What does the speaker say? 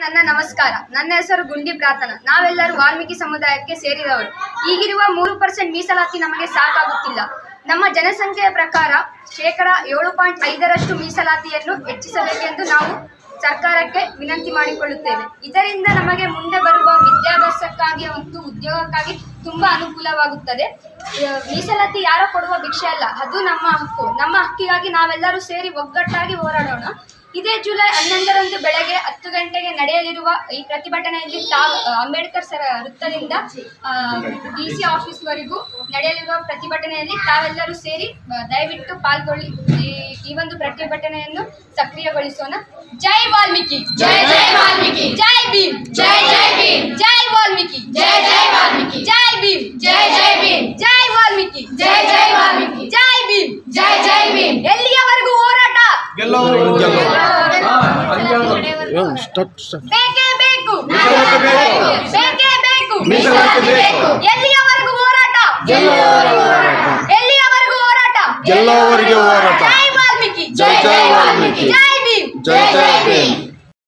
ನನ್ನ ನಮಸ್ಕಾರ ನನ್ನ ಹೆಸರು ಗುಂಡಿ ಪ್ರಾರ್ಥನ ನಾವೆಲ್ಲರೂ ವಾಲ್ಮೀಕಿ ಸಮುದಾಯಕ್ಕೆ ಸೇರಿದವರು ಈಗಿರುವ ಮೂರು ಪರ್ಸೆಂಟ್ ಮೀಸಲಾತಿ ನಮಗೆ ಸಾಕಾಗುತ್ತಿಲ್ಲ ನಮ್ಮ ಜನಸಂಖ್ಯೆಯ ಪ್ರಕಾರ ಶೇಕಡ ಏಳು ಪಾಯಿಂಟ್ ಐದರಷ್ಟು ಮೀಸಲಾತಿಯನ್ನು ಹೆಚ್ಚಿಸಬೇಕೆಂದು ನಾವು ಸರ್ಕಾರಕ್ಕೆ ವಿನಂತಿ ಮಾಡಿಕೊಳ್ಳುತ್ತೇವೆ ಇದರಿಂದ ನಮಗೆ ಮುಂದೆ ಬರುವ ವಿದ್ಯಾಭ್ಯಾಸಕ್ಕಾಗಿ ಮತ್ತು ಉದ್ಯೋಗಕ್ಕಾಗಿ ತುಂಬಾ ಅನುಕೂಲವಾಗುತ್ತದೆ ಆ, ಮೀಸಲಾತಿ ಯಾರೋ ಕೊಡುವ ಭಿಕ್ಷೆ ಅಲ್ಲ ಅದು ನಮ್ಮ ಹಕ್ಕು ನಮ್ಮ ಹಕ್ಕಿಗಾಗಿ ನಾವೆಲ್ಲರೂ ಸೇರಿ ಒಗ್ಗಟ್ಟಾಗಿ ಹೋರಾಡೋಣ ಇದೇ ಜುಲೈ ಹನ್ನೊಂದರಂದು ಬೆಳಗ್ಗೆ ಹತ್ತು ಗಂಟೆಗೆ ನಡೆಯಲಿರುವ ಈ ಪ್ರತಿಭಟನೆಯಲ್ಲಿ ತಾವು ಆ, ಅಂಬೇಡ್ಕರ್ ಸರ ವೃತ್ತದಿಂದ ಡಿ ಸಿ ಆಫೀಸ್ವರೆಗೂ ನಡೆಯಲಿರುವ ಪ್ರತಿಭಟನೆಯಲ್ಲಿ ತಾವೆಲ್ಲರೂ ಸೇರಿ ಆ, ದಯವಿಟ್ಟು ಪಾಲ್ಗೊಳ್ಳಿ ಈ ಈ ಒಂದು ಪ್ರತಿಭಟನೆಯನ್ನು ಸಕ್ರಿಯಗೊಳಿಸೋಣ ಜೈ ವಾಲ್ಮೀಕಿ ಜೈ ಜೈ ವಾಲ್ಮೀಕಿ ಜೈ ಭೀಮ್ ಜೈ ಜೈ ಭೀಮ್ ಜೈ ವಾಲ್ಮೀಕಿ ಜೈ ಜೈ ವಾಲ್ಮೀಕಿ ಜೈ ಭೀಮ್ ಜೈ ಜೈ ಭೀಮ್ ಜೈ ವಾಲ್ಮೀಕಿ ಜೈ ಜೈ ವಾಲ್ಮೀಕಿ ಜೈ ಭೀಮ್ ಜೈ ಜೈ ಭೀಮ್ ಎಲ್ಲಿಯವರೆಗೂ ಹೋರಾಟ ಸ್ಟಾರ್ಟ್ ಸ್ಟಾರ್ಟ್ ಬೇಕೇ ಬೇಕು ಮೀಸಲಾತಿ ಬೇಕು. ಬೇಕೇ ಬೇಕು ಮೀಸಲಾತಿ ಬೇಕು. ಎಲ್ಲಿಯವರೆಗೂ ಹೋರಾಟ ಎಲ್ಲಿಯವರೆಗೂ ಹೋರಾಟ. ಎಲ್ಲಿಯವರೆಗೂ ಹೋರಾಟ ಎಲ್ಲವರೆಗೂ ಹೋರಾಟ. ಜೈ ವಾಲ್ಮೀಕಿ ಜೈ ಜೈ ವಾಲ್ಮೀಕಿ. ಜೈ ಭೀಮ್ ಜೈ ಜೈ ಜೈ ಭೀಮ್